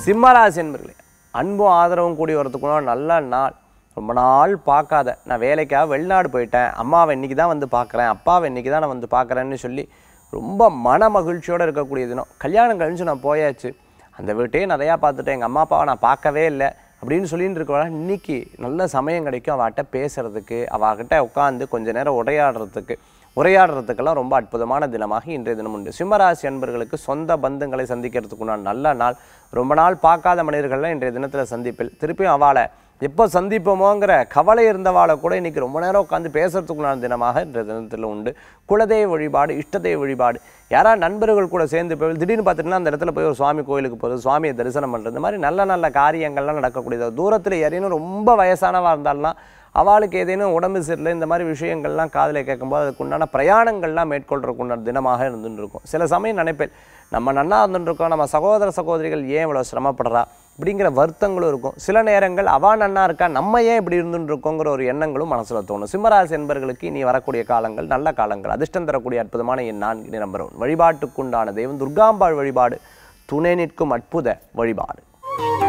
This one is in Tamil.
சிம்மராசி என்பர்களே அன்பும் ஆதரவும் கூடி வரதுக்குள்ள நல்ல நாள் ரொம்ப நாள் பார்க்காத நான் வேலைக்காக வெளிநாடு போயிட்டேன் அம்மாவை இன்னைக்கு தான் வந்து பார்க்குறேன் அப்பாவை இன்னைக்கு தான் நான் வந்து பார்க்குறேன்னு சொல்லி ரொம்ப மன மகிழ்ச்சியோடு இருக்கக்கூடிய தினம் கல்யாணம் கழிஞ்சு நான் போயாச்சு அந்த வீட்டையே நிறையா பார்த்துட்டேன் எங்கள் அம்மா அப்பாவை நான் பார்க்கவே இல்லை அப்படின்னு சொல்லிட்டு இருக்கவளா இன்னைக்கு நல்ல சமயம் கிடைக்கும் அவகிட்ட பேசுறதுக்கு அவகிட்ட உட்காந்து கொஞ்ச நேரம் உரையாடுறதுக்கு உரையாடுறதுக்கெல்லாம் ரொம்ப அற்புதமான தினமாக இன்றைய தினம் உண்டு சிம்மராசி அன்பர்களுக்கு சொந்த பந்தங்களை சந்திக்கிறதுக்குண்டான நல்ல நாள் ரொம்ப நாள் பார்க்காத மனிதர்கள்லாம் இன்றைய தினத்தில் சந்திப்பில் திருப்பியும் அவளை எப்போ சந்திப்போமோங்கிற கவலை இருந்தவாளை கூட இன்னைக்கு ரொம்ப நேரம் உட்காந்து பேசுறதுக்குண்டான தினமாக இன்றைய தினத்தில் உண்டு குலதெய்வ வழிபாடு இஷ்டதெய்வ வழிபாடு யாரா நண்பர்கள் கூட சேர்ந்து போய் திடீர்னு பார்த்துட்டுனா அந்த இடத்துல போய் ஒரு சுவாமி கோயிலுக்கு போகிறது சுவாமியை தரிசனம் பண்ணுறது இந்த மாதிரி நல்ல நல்ல காரியங்கள்லாம் நடக்கக்கூடியது தூரத்தில் யாரையும் ரொம்ப வயசானவா இருந்தால்னா அவளுக்கு ஏதேனும் உடம்பு சரியில்லை இந்த மாதிரி விஷயங்கள்லாம் காதில் கேட்கும்போது அதுக்கு உண்டான பிரயாணங்கள்லாம் மேற்கொள்றதுக்கு உண்டான தினமாக இருந்துட்டு இருக்கும் சில சமயம் நினைப்பேன் நம்ம நன்னா இருந்துட்டு இருக்கோம் நம்ம சகோதர சகோதரிகள் ஏன் இவ்வளோ சிரமப்படுறா இப்படிங்கிற வருத்தங்களும் இருக்கும் சில நேரங்கள் அவா நன்னா இருக்கா நம்ம ஏன் இப்படி இருந்துட்டு இருக்கோங்கிற ஒரு எண்ணங்களும் மனசுல தோணும் சிம்மராசி என்பர்களுக்கு இனி வரக்கூடிய காலங்கள் நல்ல காலங்கள் அதிர்ஷ்டம் தரக்கூடிய அற்புதமான என் நான்கு நம்பர் ஒன் வழிபாட்டுக்குண்டான தெய்வம் துர்காம்பாள் வழிபாடு துணை நிற்கும் அற்புத வழிபாடு